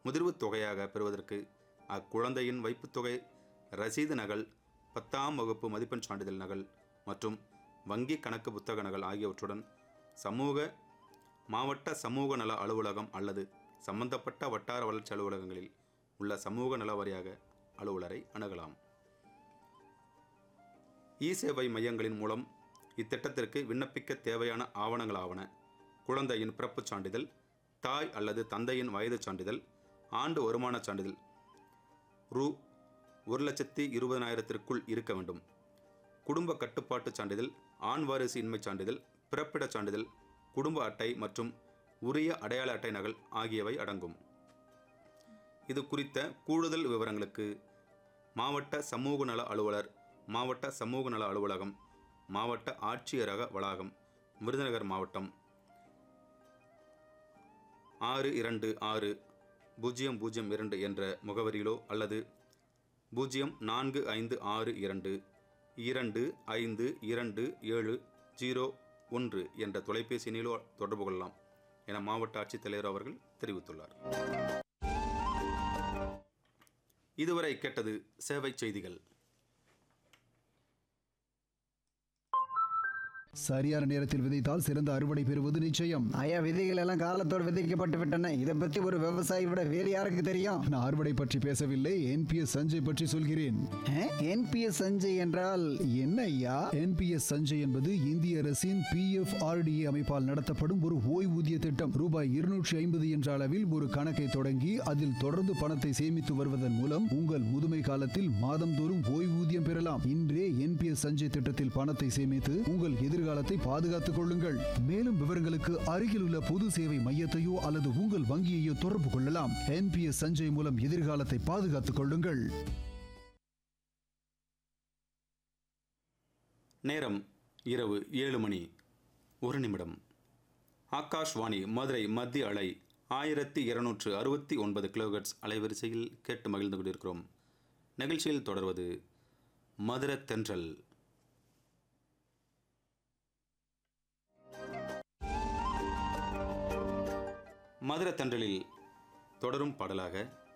முதிர்வுத் தொகையாக பெறுவதற்கு அக்குழந்தையின் வைப்புத்தொகை ரசீது நகல் பத்தாம் வகுப்பு மதிப்பெண் சான்றிதழ் நகல் மற்றும் வங்கி கணக்கு புத்தக நகல் ஆகியவற்றுடன் சமூக மாவட்ட சமூக நல அலுவலகம் அல்லது சம்பந்தப்பட்ட வட்டார வளர்ச்சி அலுவலகங்களில் உள்ள சமூக நல வாரியாக அலுவலரை அணுகலாம் இ சேவை மையங்களின் மூலம் இத்திட்டத்திற்கு விண்ணப்பிக்க தேவையான ஆவணங்களாவன குழந்தையின் பிறப்புச் சான்றிதழ் தாய் அல்லது தந்தையின் வயதுச் சான்றிதழ் ஆண்டு வருமானச் சான்றிதழ் ரூ ஒரு லட்சத்தி இருபதனாயிரத்திற்குள் இருக்க வேண்டும் குடும்ப கட்டுப்பாட்டுச் சான்றிதழ் ஆண் வாரிசு இன்மைச் சான்றிதழ் பிறப்பிடச் சான்றிதழ் குடும்ப அட்டை மற்றும் உரிய அடையாள அட்டை நகல் ஆகியவை அடங்கும் இது குறித்த கூடுதல் விவரங்களுக்கு மாவட்ட சமூக நல அலுவலர் மாவட்ட சமூக நல அலுவலகம் மாவட்ட ஆட்சியரக வளாகம் விருதுநகர் மாவட்டம் ஆறு இரண்டு ஆறு பூஜ்ஜியம் பூஜ்ஜியம் இரண்டு என்ற முகவரியிலோ அல்லது பூஜ்ஜியம் நான்கு ஐந்து ஆறு இரண்டு இரண்டு ஐந்து இரண்டு ஏழு ஜீரோ ஒன்று என்ற தொலைபேசி எண்ணிலோ தொடர்பு கொள்ளலாம் என மாவட்ட ஆட்சித்தலைவர் அவர்கள் தெரிவித்துள்ளார் இதுவரை கேட்டது சேவை செய்திகள் சரியான நேரத்தில் விதைத்தால் சிறந்த அறுவடை பெறுவது நிச்சயம் ஐயா விதைகள் எல்லாம் காலத்தோடு விதைக்கப்பட்டு விட்டன இதை பத்தி ஒரு விவசாயி விட வேறு யாருக்கு தெரியும் நான் அறுவடை பற்றி பேசவில்லை என்பிஎஸ் சஞ்சய் பற்றி சொல்கிறேன் என்பிஎஸ் சஞ்சய் என்றால் என்ன ஐயா என்பிஎஸ் சஞ்சய் என்பது இந்திய அரசின் பிஎஃப் ஆர்டிஏ அமைப்பால் நடத்தப்படும் ஒரு ஓய்வூதிய திட்டம் ரூபாய் இருநூற்றி ஐம்பது என்ற அளவில் ஒரு கணக்கை தொடங்கி அதில் தொடர்ந்து பணத்தை சேமித்து வருவதன் மூலம் உங்கள் முதுமை காலத்தில் மாதந்தோறும் ஓய்வூதியம் பெறலாம் இன்றே என்பிஎஸ் சஞ்சய் திட்டத்தில் பணத்தை சேமித்து உங்கள் எதிர்காலத்தை பாதுகாத்துக் கொள்ளுங்கள் மேலும் விவரங்களுக்கு அருகில் உள்ள பொது சேவை மையத்தையோ அல்லது உங்கள் வங்கியையோ தொடர்பு கொள்ளலாம் என்பிஎஸ் சஞ்சய் மூலம் எதிர்காலத்தை பாதுகாத்துக் கொள்ளுங்கள் நேரம் இரவு ஏழு மணி ஒரு நிமிடம் ஆகாஷ்வாணி மதுரை மத்திய அலை ஆயிரத்தி இருநூற்று அறுபத்தி ஒன்பது கிலோஹெர்ட்ஸ் அலைவரிசையில் கேட்டு மகிழ்ந்து கொண்டிருக்கிறோம் நிகழ்ச்சியில் தொடர்வது மதுர தென்றல் மதுர தென்றலில் தொடரும் பாடலாக